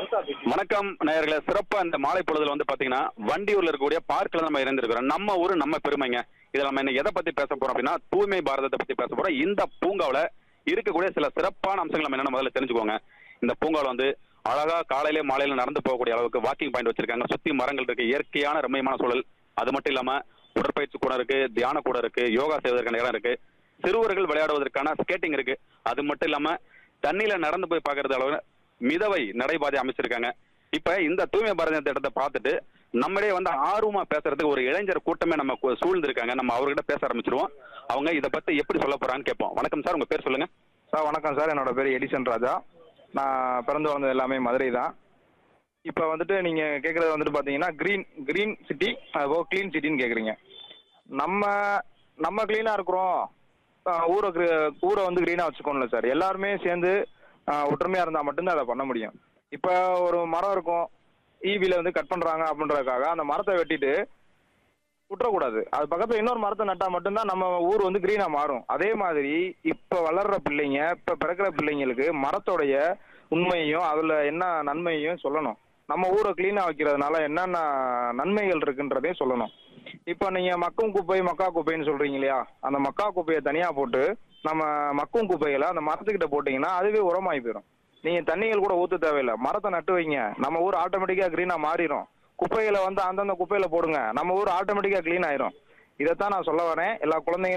வணக்கம் நேயர்களே சிறப்பா இந்த மாலை பொழுதுல வந்து பாத்தீங்கன்னா வண்டியூர்ல இருக்கக்கூடிய பார்க்ல நம்ம இருந்திருக்கிறோம் நம்ம ஊரு நம்ம பெருமைங்க இதுல நம்ம என்ன எதை பத்தி பேச போறோம் அப்படின்னா தூய்மை பாரதத்தை பத்தி பேச போறோம் இந்த பூங்காவுல இருக்கக்கூடிய சில சிறப்பான அம்சங்கள் நம்ம என்னன்னு முதல்ல தெரிஞ்சுக்கோங்க இந்த பூங்காவில் வந்து அழகா காலையில மாலையில நடந்து போகக்கூடிய அளவுக்கு வாக்கிங் பாயிண்ட் வச்சிருக்காங்க சுத்தி மரங்கள் இருக்கு இயற்கையான ரம்மியமான சூழல் அது மட்டும் இல்லாம உடற்பயிற்சி கூட இருக்கு தியான கூட இருக்கு யோகா செய்வதற்கான இடம் இருக்கு சிறுவர்கள் விளையாடுவதற்கான ஸ்கேட்டிங் இருக்கு அது மட்டும் இல்லாம தண்ணியில நடந்து போய் பார்க்கறது அளவு மிதவை நடைபாதை அமைச்சிருக்காங்க இப்ப இந்த தூய்மை பாரத திட்டத்தை பார்த்துட்டு நம்மளே வந்து ஆர்வமா பேசுறதுக்கு ஒரு இளைஞர் கூட்டமே நம்ம கு- சூழ்ந்திருக்காங்க நம்ம அவர்கிட்ட பேச ஆரம்பிச்சிருவோம் அவங்க இதை பத்தி எப்படி சொல்ல போறான்னு கேட்போம் வணக்கம் சார் உங்க பேர் சொல்லுங்க சார் வணக்கம் சார் என்னோட பேர் எடிசன் ராஜா நான் பிறந்து வளர்ந்தது எல்லாமே மதுரை தான் இப்போ வந்துட்டு நீங்கள் கேட்குறது வந்துட்டு பார்த்தீங்கன்னா க்ரீன் க்ரீன் சிட்டி அதுபோக க்ளீன் சிட்டின்னு கேட்குறீங்க நம்ம நம்ம க்ளீனாக இருக்கிறோம் ஆஹ் ஊரை gre- ஊரை வந்து க்ளீனாக வச்சுக்கோணும்ல சார் எல்லாருமே சேர்ந்து ஒற்றுமையாக இருந்தால் மட்டும்தான் அதை பண்ண முடியும் இப்போ ஒரு மரம் இருக்கும் ஈவியில் வந்து கட் பண்ணுறாங்க அப்படின்றதுக்காக அந்த மரத்தை வெட்டிட்டு விட்டுறக்கூடாது அது பக்கத்துல இன்னொரு மரத்தை நட்டா மட்டும்தான் நம்ம ஊர் வந்து கிரீனா மாறும் அதே மாதிரி இப்ப வளர்ற பிள்ளைங்க இப்ப பிறக்கிற பிள்ளைங்களுக்கு மரத்தோடைய உண்மையையும் அதுல என்ன நன்மையையும் சொல்லணும் நம்ம ஊரை கிளீனா வைக்கிறதுனால என்னென்ன நன்மைகள் இருக்குன்றதையும் சொல்லணும் இப்போ நீங்க மக்கும் குப்பை மக்கா குப்பைன்னு சொல்றீங்க இல்லையா அந்த மக்கா குப்பையை தனியா போட்டு நம்ம மக்கும் குப்பைகளை அந்த மரத்துக்கிட்ட போட்டீங்கன்னா அதுவே உரமாகி போயிடும் நீங்க தண்ணிகள் கூட ஊத்த தேவையில்லை மரத்தை நட்டு வைங்க நம்ம ஊர் ஆட்டோமேட்டிக்கா கிரீனா மாறிடும் குப்பைகளை வந்து அந்தந்த குப்பையில போடுங்க நம்ம ஊர் ஆட்டோமேட்டிக்கா க்ளீன் ஆயிரும் இதைத்தான் நான் சொல்ல வரேன் எல்லா குழந்தைங்களும்